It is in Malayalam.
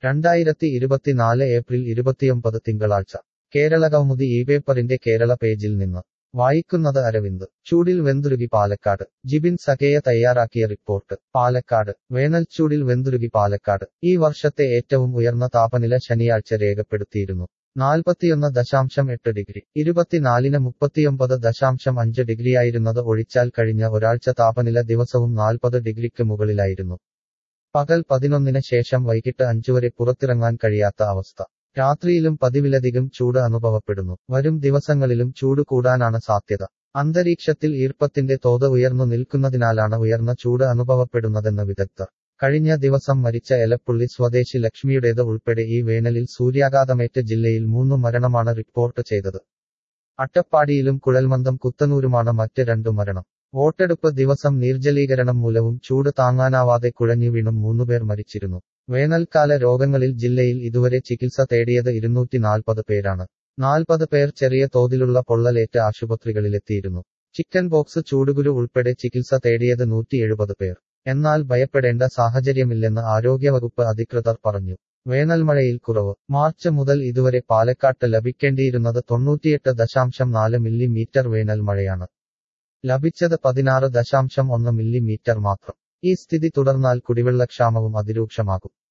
രണ്ടായിരത്തി ഇരുപത്തിനാല് ഏപ്രിൽ ഇരുപത്തിയൊമ്പത് തിങ്കളാഴ്ച കേരളകൗമുദി ഈ പേപ്പറിന്റെ കേരള പേജിൽ നിന്ന് വായിക്കുന്നത് അരവിന്ദ് ചൂടിൽ വെന്തുരുകി പാലക്കാട് ജിബിൻ സഖേയ തയ്യാറാക്കിയ റിപ്പോർട്ട് പാലക്കാട് വേനൽച്ചൂടിൽ വെന്തുരുകി പാലക്കാട് ഈ വർഷത്തെ ഏറ്റവും ഉയർന്ന താപനില ശനിയാഴ്ച രേഖപ്പെടുത്തിയിരുന്നു നാൽപ്പത്തിയൊന്ന് ദശാംശം എട്ട് ഡിഗ്രി ഇരുപത്തിനാലിന് മുപ്പത്തിയൊമ്പത് ദശാംശം അഞ്ച് ഡിഗ്രിയായിരുന്നത് ഒഴിച്ചാൽ കഴിഞ്ഞ ഒരാഴ്ച താപനില ദിവസവും നാൽപ്പത് ഡിഗ്രിക്ക് മുകളിലായിരുന്നു പകൽ പതിനൊന്നിന് ശേഷം വൈകിട്ട് അഞ്ചുവരെ പുറത്തിറങ്ങാൻ കഴിയാത്ത അവസ്ഥ രാത്രിയിലും പതിവിലധികം ചൂട് അനുഭവപ്പെടുന്നു വരും ദിവസങ്ങളിലും ചൂട് കൂടാനാണ് സാധ്യത അന്തരീക്ഷത്തിൽ ഈർപ്പത്തിന്റെ തോത് ഉയർന്നു നിൽക്കുന്നതിനാലാണ് ഉയർന്ന ചൂട് അനുഭവപ്പെടുന്നതെന്ന് വിദഗ്ധർ കഴിഞ്ഞ ദിവസം മരിച്ച എലപ്പുള്ളി സ്വദേശി ലക്ഷ്മിയുടേത് ഉൾപ്പെടെ ഈ വേനലിൽ സൂര്യാഘാതമേറ്റ ജില്ലയിൽ മൂന്നു മരണമാണ് റിപ്പോർട്ട് ചെയ്തത് അട്ടപ്പാടിയിലും കുഴൽമന്ദം കുത്തനൂരുമാണ് മറ്റ് രണ്ടു മരണം വോട്ടെടുപ്പ് ദിവസം നിർജ്ജലീകരണം മൂലവും ചൂട് താങ്ങാനാവാതെ കുഴഞ്ഞു വീണും മൂന്നുപേർ മരിച്ചിരുന്നു വേനൽക്കാല രോഗങ്ങളിൽ ജില്ലയിൽ ഇതുവരെ ചികിത്സ തേടിയത് ഇരുന്നൂറ്റി നാൽപ്പത് പേരാണ് നാൽപ്പത് പേർ ചെറിയ തോതിലുള്ള പൊള്ളലേറ്റ് ആശുപത്രികളിലെത്തിയിരുന്നു ചിക്കൻ ബോക്സ് ചൂടുകുരു ഉൾപ്പെടെ ചികിത്സ തേടിയത് നൂറ്റി എഴുപത് പേർ എന്നാൽ ഭയപ്പെടേണ്ട സാഹചര്യമില്ലെന്ന് ആരോഗ്യവകുപ്പ് അധികൃതർ പറഞ്ഞു വേനൽമഴയിൽ കുറവ് മാർച്ച് മുതൽ ഇതുവരെ പാലക്കാട്ട് ലഭിക്കേണ്ടിയിരുന്നത് തൊണ്ണൂറ്റിയെട്ട് ദശാംശം നാല് മില്ലിമീറ്റർ വേനൽ മഴയാണ് ലഭിച്ചത് പതിനാറ് ദശാംശം ഒന്ന് മില്ലിമീറ്റർ മാത്രം ഈ സ്ഥിതി തുടർന്നാൽ കുടിവെള്ളക്ഷാമവും അതിരൂക്ഷമാകും